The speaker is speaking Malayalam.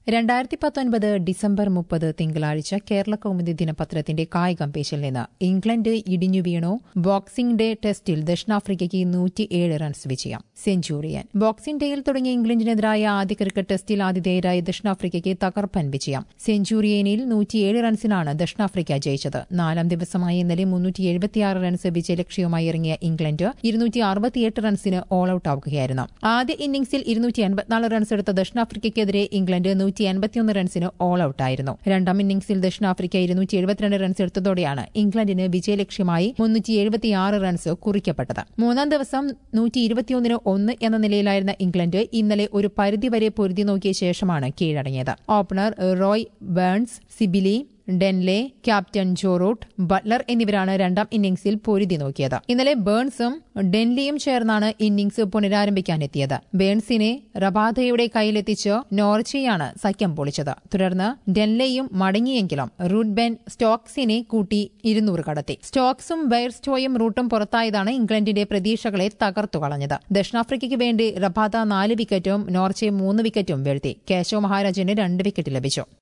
രണ്ടായിരത്തി പത്തൊൻപത് ഡിസംബർ മുപ്പത് തിങ്കളാഴ്ച കേരള കൗമുദി ദിനപത്രത്തിന്റെ കായികം പേശിൽ നിന്ന് ഇംഗ്ലണ്ട് ഇടിഞ്ഞു വീണു ബോക്സിംഗ് ഡേ ടെസ്റ്റിൽ ദക്ഷിണാഫ്രിക്കയ്ക്ക് നൂറ്റിയേഴ് റൺസ് വിജയം സെഞ്ചുറിയൻ ബോക്സിംഗ് ഡേയിൽ തുടങ്ങിയ ഇംഗ്ലണ്ടിനെതിരായ ആദ്യ ക്രിക്കറ്റ് ടെസ്റ്റിൽ ആതിഥേയരായ ദക്ഷിണാഫ്രിക്കയ്ക്ക് തകർപ്പൻ വിജയം സെഞ്ചുറിയനിൽ നൂറ്റിയേഴ് റൺസിനാണ് ദക്ഷിണാഫ്രിക്ക ജയിച്ചത് നാലാം ദിവസമായ ഇന്നലെ മുന്നൂറ്റി എഴുപത്തിയാറ് റൺസ് വിജയലക്ഷ്യവുമായി ഇറങ്ങിയ ഇംഗ്ലണ്ട് ഇരുന്നൂറ്റി അറുപത്തിയെട്ട് റൺസിന് ഓൾ ഔട്ട് ആവുകയായിരുന്നു ആദ്യ ഇന്നിംഗ്സിൽ ഇരുന്നൂറ്റി അൻപത്തിനാല് റൺസ് എടുത്ത ദക്ഷിണാഫ്രിക്കയ്ക്കെതിരെ ഇംഗ്ലണ്ട് നൂറ്റി അൻപത്തിയൊന്ന് റൺസിന് ഓൾ ഔട്ടായിരുന്നു രണ്ടാം ഇന്നിംഗ്സിൽ ദക്ഷിണാഫ്രിക്ക ഇരുന്നൂറ്റി എഴുപത്തിരണ്ട് റൺസ് എടുത്തതോടെയാണ് ഇംഗ്ലണ്ടിന് വിജയലക്ഷ്യമായി മുന്നൂറ്റി എഴുപത്തിയാറ് റൺസ് കുറിക്കപ്പെട്ടത് മൂന്നാം ദിവസം നൂറ്റി ഇരുപത്തിയൊന്നിന് ഒന്ന് എന്ന നിലയിലായിരുന്ന ഇംഗ്ലണ്ട് ഇന്നലെ ഒരു പരിധിവരെ പൊരുതി നോക്കിയ ശേഷമാണ് കീഴടങ്ങിയത് opener Roy Burns Sibley Denly captain Joe Root Buttler എന്നിവരാണ് രണ്ടാം ഇന്നിംഗ്സിൽ പൊരുതി നോക്കിയത് ഇന്നലെ ബേൺസും ഡെൻലിയും ചേർന്നാണ് ഇന്നിംഗ്സ് പുനരാരംഭിക്കാനെത്തിയത് ബേൺസിനെ റബാധയുടെ കയ്യിലെത്തിച്ച് നോർച്ചയാണ് സഖ്യം പൊളിച്ചത് തുടർന്ന് ഡെൻലെയും മടങ്ങിയെങ്കിലും റൂട്ട്ബെൻ സ്റ്റോക്സിനെ കൂട്ടി ഇരുന്നൂറ് കടത്തി സ്റ്റോക്സും ബെയർസ്റ്റോയും റൂട്ടും പുറത്തായതാണ് ഇംഗ്ലണ്ടിന്റെ പ്രതീക്ഷകളെ തകർത്തു കളഞ്ഞത് ദക്ഷിണാഫ്രിക്കയ്ക്ക് വേണ്ടി റബാദ നാല് വിക്കറ്റും നോർച്ചെ മൂന്ന് വിക്കറ്റും വീഴ്ത്തി കേശവ് മഹാരാജിന് രണ്ട് വിക്കറ്റ് ലഭിച്ചു